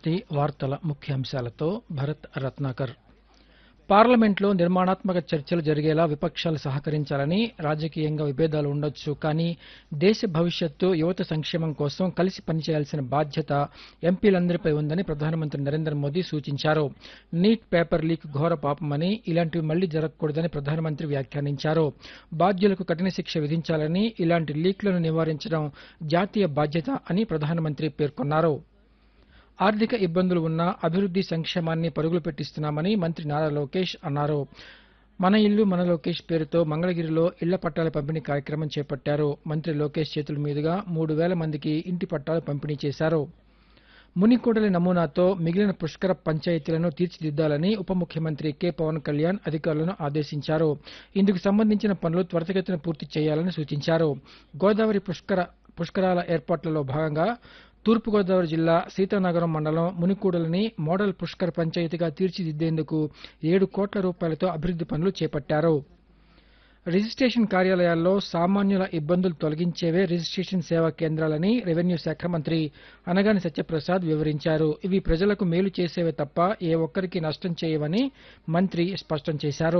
భారతి వార్తల ముఖ్యాంశాలతో భరత్ రత్నాకర్ పార్లమెంట్లో నిర్మాణాత్మక చర్చలు జరిగేలా విపక్షాలు సహకరించాలని రాజకీయంగా విభేదాలు ఉండొచ్చు కానీ దేశ భవిష్యత్తు యువత సంక్షేమం కోసం కలిసి పనిచేయాల్సిన బాధ్యత ఎంపీలందరిపై ఉందని ప్రధానమంత్రి నరేంద్ర మోదీ సూచించారు నీట్ పేపర్ లీక్ ఘోర పాపమని ఇలాంటివి మళ్లీ జరగకూడదని ప్రధానమంత్రి వ్యాఖ్యానించారు బాధ్యులకు కఠిన శిక్ష విధించాలని ఇలాంటి లీక్లను నివారించడం జాతీయ బాధ్యత అని ప్రధానమంత్రి పేర్కొన్నారు ఆర్థిక ఇబ్బందులు ఉన్నా అభివృద్ది సంక్షేమాన్ని పరుగులు పెట్టిస్తున్నామని మంత్రి నారా లోకేష్ అన్నారు మన ఇల్లు మన లోకేష్ పేరుతో మంగళగిరిలో ఇళ్ల పట్టాల పంపిణీ కార్యక్రమం చేపట్టారు మంత్రి లోకేష్ చేతుల మీదుగా మూడు వేల మందికి ఇంటి పట్టాలు పంపిణీ చేశారు మునికోడలి నమూనాతో మిగిలిన పుష్కర పంచాయతీలను తీర్చిదిద్దాలని ఉప ముఖ్యమంత్రి కె పవన్ కళ్యాణ్ అధికారులను ఆదేశించారు ఇందుకు సంబంధించిన పనులు త్వరితగతిన పూర్తి చేయాలని సూచించారు గోదావరి పుష్కర పుష్కరాల ఏర్పాట్లలో భాగంగా తూర్పుగోదావరి జిల్లా సీతానగరం మండలం మునికూడలని మోడల్ పుష్కర్ పంచాయతీగా తీర్చిదిద్దేందుకు ఏడు కోట్ల రూపాయలతో అభివృద్ది పనులు చేపట్టారు రిజిస్ట్రేషన్ కార్యాలయాల్లో సామాన్యుల ఇబ్బందులు తొలగించేవే రిజిస్ట్రేషన్ సేవా కేంద్రాలని రెవెన్యూ శాఖ మంత్రి అనగాని సత్యప్రసాద్ వివరించారు ఇవి ప్రజలకు మేలు చేసేవే తప్ప ఏ ఒక్కరికి నష్టం చేయవని మంత్రి స్పష్టం చేశారు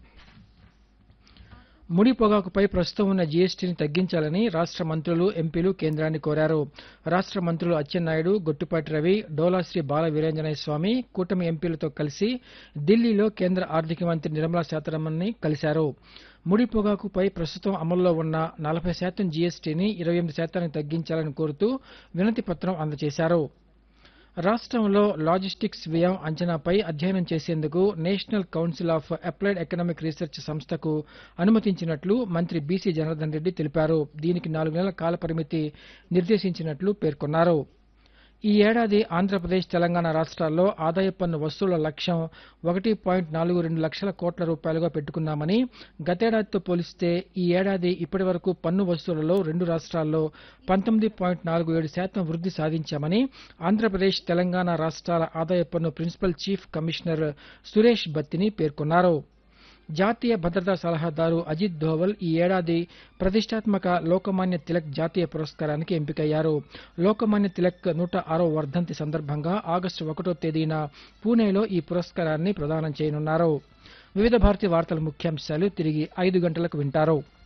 ముడి పొగాకుపై ప్రస్తుతం ఉన్న జీఎస్టీని తగ్గించాలని రాష్ట మంత్రులు ఎంపీలు కేంద్రాన్ని కోరారు రాష్ట మంత్రులు అచ్చెన్నాయుడు గొట్టిపాటి రవి డోలాశ్రీ బాల వీరేంజనేయ స్వామి కూటమి ఎంపీలతో కలిసి ఢిల్లీలో కేంద్ర ఆర్థిక మంత్రి నిర్మలా సీతారామన్ని కలిశారు ముడి పొగాకుపై ప్రస్తుతం అమల్లో ఉన్న నలభై శాతం జీఎస్టీని ఇరవై ఎనిమిది శాతానికి తగ్గించాలని కోరుతూ వినతి పత్రం అందజేశారు రాష్ట్రంలో లాజిస్టిక్స్ వ్యయం అంచనాపై అధ్యయనం చేసేందుకు National Council of Applied Economic Research సంస్థకు అనుమతించినట్లు మంత్రి బీసీ జనార్దన్ రెడ్డి తెలిపారు దీనికి నాలుగు నెలల కాల పరిమితి నిర్దేశించినట్లు పేర్కొన్నారు ఈ ఏడాది ఆంధ్రప్రదేశ్ తెలంగాణ రాష్ట్రాల్లో ఆదాయ పన్ను వసూళ్ల లక్ష్యం ఒకటి పాయింట్ నాలుగు రెండు లక్షల కోట్ల రూపాయలుగా పెట్టుకున్నామని గతేడాదితో పోలిస్తే ఈ ఏడాది ఇప్పటి వరకు పన్ను వసూళ్లలో రెండు రాష్ట్రాల్లో పంతొమ్మిది పాయింట్ నాలుగు ఏడు శాతం వృద్ధి సాధించామని ఆంధ్రప్రదేశ్ తెలంగాణ రాష్ట్రాల ఆదాయ పన్ను principal chief commissioner Suresh Battini పేర్కొన్నారు జాతీయ భద్రతా సలహాదారు అజిత్ దోవల్ ఈ ఏడాది ప్రతిష్టాత్మక లోకమాన్య తిలక్ జాతీయ పురస్కారానికి ఎంపికయ్యారు లోకమాన్య తిలక్ నూట ఆరో వర్ధంతి సందర్భంగా ఆగస్టు ఒకటో తేదీన పూణేలో ఈ పురస్కారాన్ని ప్రదానం చేయనున్నారు వివిధ భారతి వార్తల ముఖ్యాంశాలు తిరిగి ఐదు గంటలకు వింటారు